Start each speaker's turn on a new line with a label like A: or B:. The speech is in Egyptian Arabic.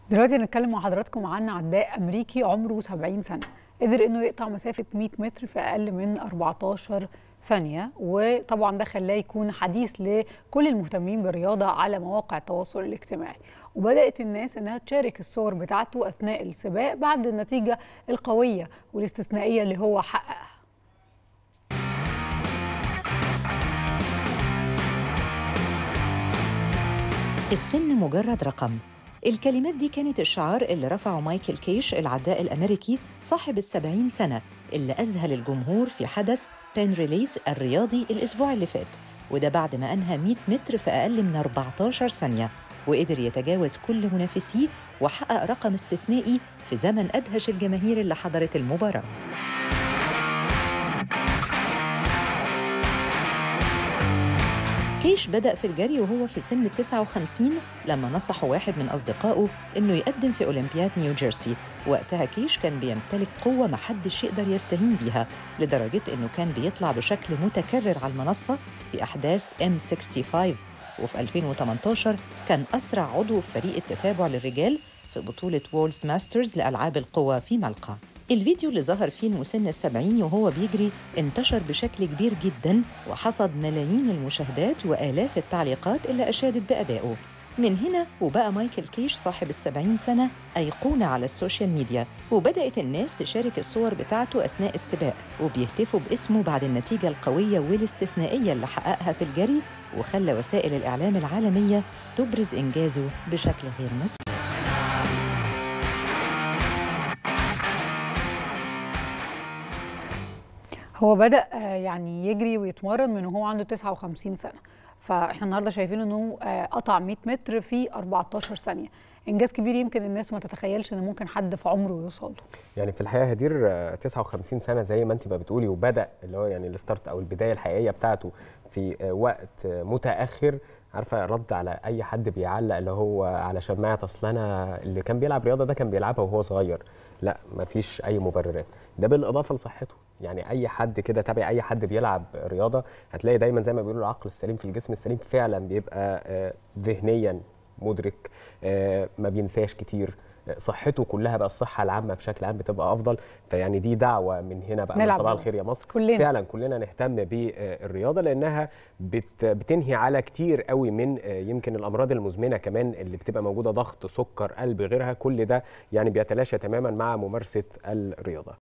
A: دلوقتي هنتكلم مع حضراتكم عن عداء امريكي عمره 70 سنه قدر انه يقطع مسافه 100 متر في اقل من 14 ثانيه وطبعا ده خلاه يكون حديث لكل المهتمين بالرياضه على مواقع التواصل الاجتماعي وبدات الناس انها تشارك الصور بتاعته اثناء السباق بعد النتيجه القويه والاستثنائيه اللي هو حققها
B: السن مجرد رقم الكلمات دي كانت الشعار اللي رفعه مايكل كيش العداء الأمريكي صاحب السبعين سنة اللي أذهل الجمهور في حدث بين ريليس الرياضي الأسبوع اللي فات وده بعد ما أنهى 100 متر في أقل من 14 ثانية وقدر يتجاوز كل منافسيه وحقق رقم استثنائي في زمن أدهش الجماهير اللي حضرت المباراة كيش بدأ في الجري وهو في سن ال 59 لما نصحه واحد من أصدقائه إنه يقدم في أولمبياد نيوجيرسي وقتها كيش كان بيمتلك قوة محدش يقدر يستهين بيها لدرجة إنه كان بيطلع بشكل متكرر على المنصة في أحداث M65 وفي 2018 كان أسرع عضو في فريق التتابع للرجال في بطولة وولز ماسترز لألعاب القوى في ملقا الفيديو اللي ظهر فيه المسن السبعيني وهو بيجري انتشر بشكل كبير جدا وحصد ملايين المشاهدات وآلاف التعليقات اللي أشادت بأدائه من هنا وبقى مايكل كيش صاحب السبعين سنة أيقونة على السوشيال ميديا وبدأت الناس تشارك الصور بتاعته أثناء السباق وبيهتفوا باسمه بعد النتيجة القوية والاستثنائية اللي حققها في الجري وخلى وسائل الإعلام العالمية تبرز إنجازه بشكل غير مسبوق
A: هو بدأ يعني يجري ويتمرن من وهو عنده 59 سنة فاحنا النهارده شايفين انه قطع 100 متر في 14 ثانية انجاز كبير يمكن الناس ما تتخيلش ان ممكن حد في عمره يوصل له
C: يعني في الحقيقه هدير 59 سنه زي ما انت ما بتقولي وبدا اللي هو يعني الستارت او البدايه الحقيقيه بتاعته في وقت متاخر عارفه رد على اي حد بيعلق اللي هو على شماعه اصل انا اللي كان بيلعب رياضه ده كان بيلعبها وهو صغير لا مفيش اي مبررات ده بالاضافه لصحته يعني اي حد كده تابع اي حد بيلعب رياضه هتلاقي دايما زي ما بيقولوا العقل السليم في الجسم السليم فعلا بيبقى ذهنيا مدرك ما بينساش كتير صحته كلها بقى الصحه العامه بشكل عام بتبقى افضل فيعني دي دعوه من هنا بقى من صباح الخير يا مصر
A: كلنا.
C: فعلا كلنا نهتم بالرياضه لانها بت بتنهي على كتير قوي من يمكن الامراض المزمنه كمان اللي بتبقى موجوده ضغط سكر قلب غيرها كل ده يعني بيتلاشى تماما مع ممارسه الرياضه